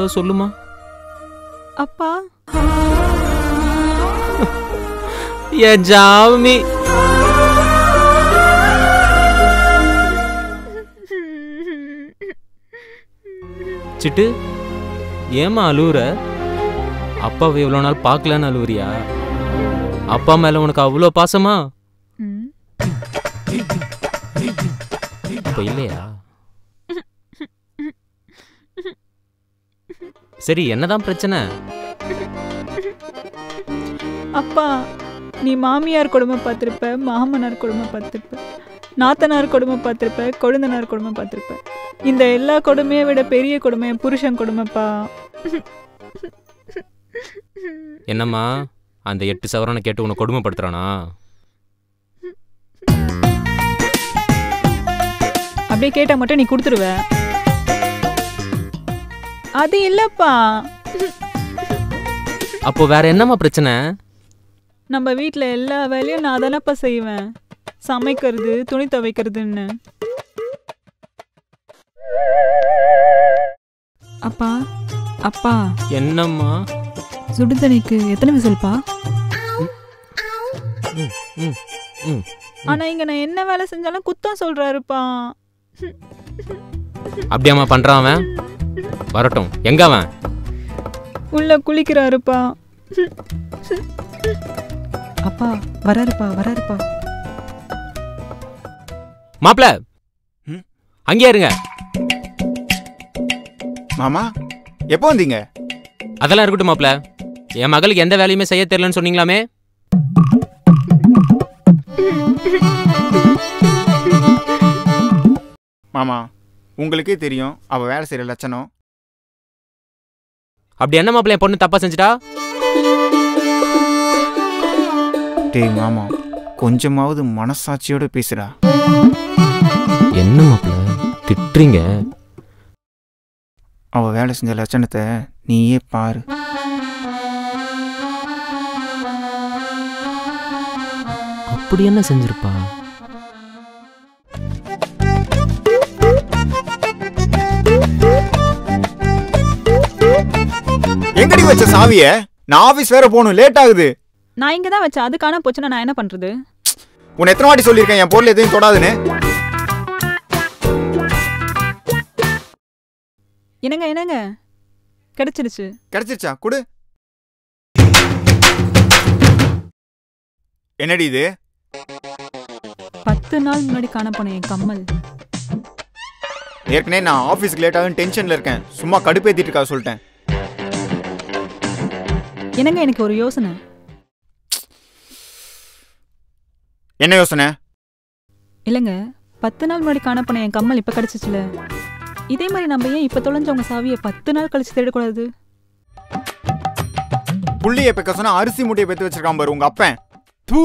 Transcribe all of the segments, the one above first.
ஏதாவது சொல்லுமா அப்பா என் ஜாமி சிட்டு ஏமா அழுவுற அப்பாவை இவ்வளோ நாள் பார்க்கலன்னு அழுவுறியா அப்பா மேல உனக்கு அவ்வளோ பாசமா ம். இப்போ இல்லையா சரி என்னதான் பிரச்சனை அப்பா நீ மாமியார் கொடுமை பார்த்துருப்ப மாமனார் கொடுமை பார்த்துருப்ப நாத்தனார் கொடுமை பார்த்துருப்ப கொழுந்தனார் கொடுமை பார்த்துருப்ப இந்த எல்லா கொடுமையை விட பெரிய கொடுமை என் புருஷன் கொடுமைப்பா என்னம்மா அந்த எட்டு சவரனை கேட்டு உன்னை கொடுமைப்படுத்துறானா அப்படியே கேட்டா மட்டும் நீ கொடுத்துருவ அது இல்லப்பா அப்போ வேற என்னம்மா பிரச்சனை நம்ம வீட்டில் எல்லா வேலையும் நான் தானப்பா செய்வேன் சமைக்கிறது துணி துவைக்கிறதுன்னு அப்பா அப்பா என்னம்மா சுடு தண்ணிக்கு எத்தனை விசில்ப்பா ம், ம், ம். ஆனா இங்க நான் என்ன வேலை செஞ்சாலும் குத்தம் சொல்றாருப்பா அப்படியாம்மா பண்றான் அவன் வரட்டும் எங்க அவன் உள்ள குளிக்கிறாருப்பா அப்பா வராருப்பா வராருப்பா மாப்ள ம்? அங்கேயே இருங்க மாமா எப்போ வந்தீங்க அதெல்லாம் இருக்கட்டும் மாப்ள என் மகளுக்கு எந்த வேலையுமே செய்ய தெரியலன்னு சொன்னீங்களாமே மாமா உங்களுக்கே தெரியும் அவ வேலை செய்யற லட்சணம் அப்படி என்ன மாப்ள என் பொண்ணு தப்பா செஞ்சுட்டா டேய் மாமா கொஞ்சமாவது மனசாட்சியோட பேசுடா என்ன மாப்ள திட்டுறீங்க அவ வேலை செஞ்ச லட்சணத்தை நீயே பாரு அப்படி என்ன செஞ்சிருப்பா எங்கடி வச்ச சாவிய நான் ஆபீஸ் வேற போகணும் லேட் ஆகுது நான் இங்க தான் வச்சேன் அது காண போச்சுன்னா நான் என்ன பண்றது உன்னை எத்தனை வாட்டி சொல்லியிருக்கேன் என் பொருள் எதையும் தொடாதுன்னு என்னங்க என்னங்க கிடைச்சிருச்சு கிடைச்சிருச்சா குடு என்னடி இது பத்து நாள் முன்னாடி காண போன என் கம்மல் ஏற்கனவே நான் ஆஃபீஸ்க்கு லேட் ஆகும் டென்ஷன்ல இருக்கேன் சும்மா கடுப்பேத்திட்டு இருக்கா சொல்லிட்டேன் என்னங்க எனக்கு ஒரு யோசனை என்ன யோசனை இல்லைங்க பத்து நாள் முன்னாடி காண போன என் கம்மல் இப்ப கிடைச்சிச்சுல இதே மாதிரி நம்ம ஏன் இப்ப தொலைஞ்சவங்க சாவியை பத்து நாள் கழிச்சு தேடக்கூடாது புள்ளிய பெக்க சொன்னா அரிசி மூட்டையை பெத்து வச்சிருக்கான் பாரு உங்க அப்பன் தூ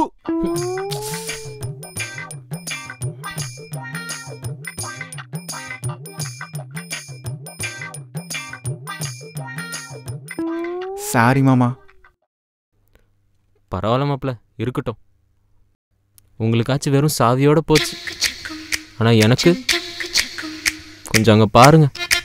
சாரி மாமா பரவாயில்ல மாப்ள இருக்கட்டும் உங்களுக்காச்சும் வெறும் சாவியோட போச்சு ஆனா எனக்கு கொஞ்சம் அங்க பாருங்க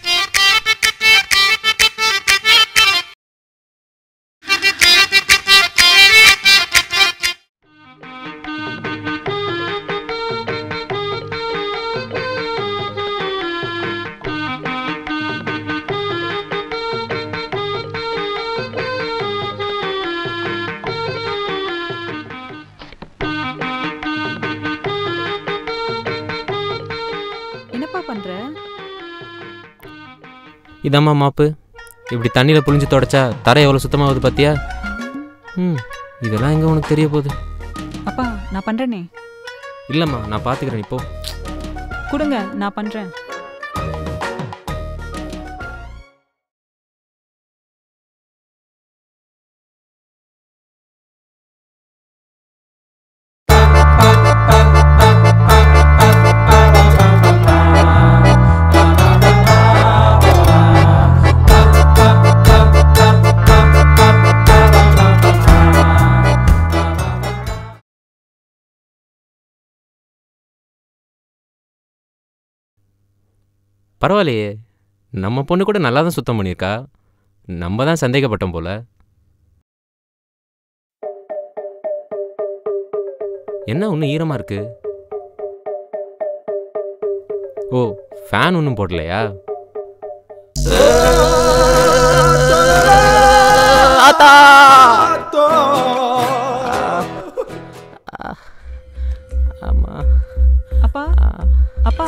என்னப்பா பண்ற இதாம்மா மாப்பு இப்படி தண்ணியில் புழிஞ்சு தொடச்சா தரை எவ்வளோ சுத்தமாகுது பார்த்தியா ம் இதெல்லாம் எங்கே உனக்கு தெரிய போகுது அப்பா நான் பண்றேனே இல்லைம்மா நான் பார்த்துக்கிறேன் இப்போ கொடுங்க நான் பண்றேன் பரவாயில்லையே நம்ம பொண்ணு கூட நல்லா தான் சுத்தம் பண்ணியிருக்கா நம்ம தான் சந்தேகப்பட்டோம் போல என்ன ஒன்றும் ஈரமாக இருக்கு ஓ ஃபேன் ஒன்றும் போடலையா ஆத்தா ஆமா அப்பா அப்பா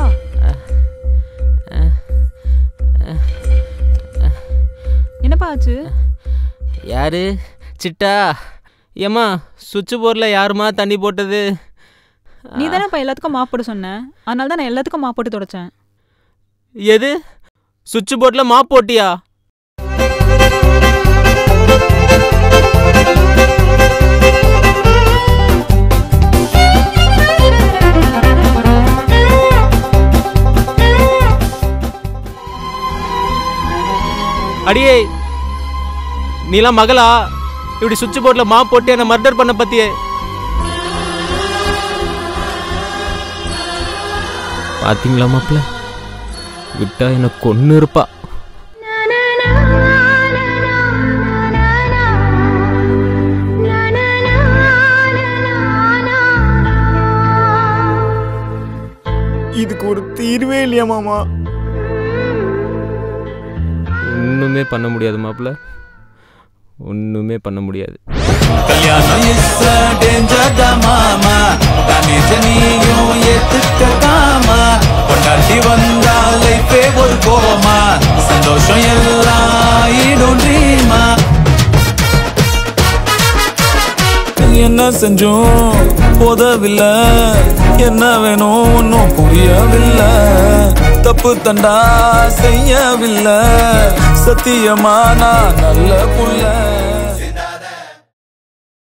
என்னப்பா ஆச்சு யாரு சிட்டா ஏம்மா சுவிட்ச் போர்டில் யாருமா தண்ணி போட்டது நீ தானேப்பா எல்லாத்துக்கும் மாப் போட சொன்ன அதனால தான் நான் எல்லாத்துக்கும் மாப் போட்டு தொடச்சேன் எது சுவிட்ச் போர்டில் மாப் போட்டியா அடியே நீலாம் மகளா இப்படி சுவிட்ச் போர்டில் மாப் போட்டு என்னை மர்டர் பண்ண பத்தியே பாத்தீங்களா மாப்பிள்ள விட்டா என்னை கொன்னு இருப்பா இதுக்கு ஒரு தீர்வே இல்லையா மாமா ஒண்ணுமே பண்ண முடியாது மாப்பிள்ள ஒண்ணுமே பண்ண முடியாது கல்யாணம் இஸ் டேஞ்சர் மாமா டேமேஜ் நீயும் ஏத்துக்காமா கொண்டாட்டி வந்தா லைஃபே ஒரு கோமா சந்தோஷம் எல்லாம் ஈடும் ட்ரீமா என்ன செஞ்சோம் போதவில்லை என்ன வேணும் ஒன்றும் புரியவில்லை தப்பு தண்டா செய்யவில்லை சத்தியமா நான் நல்ல புள்ள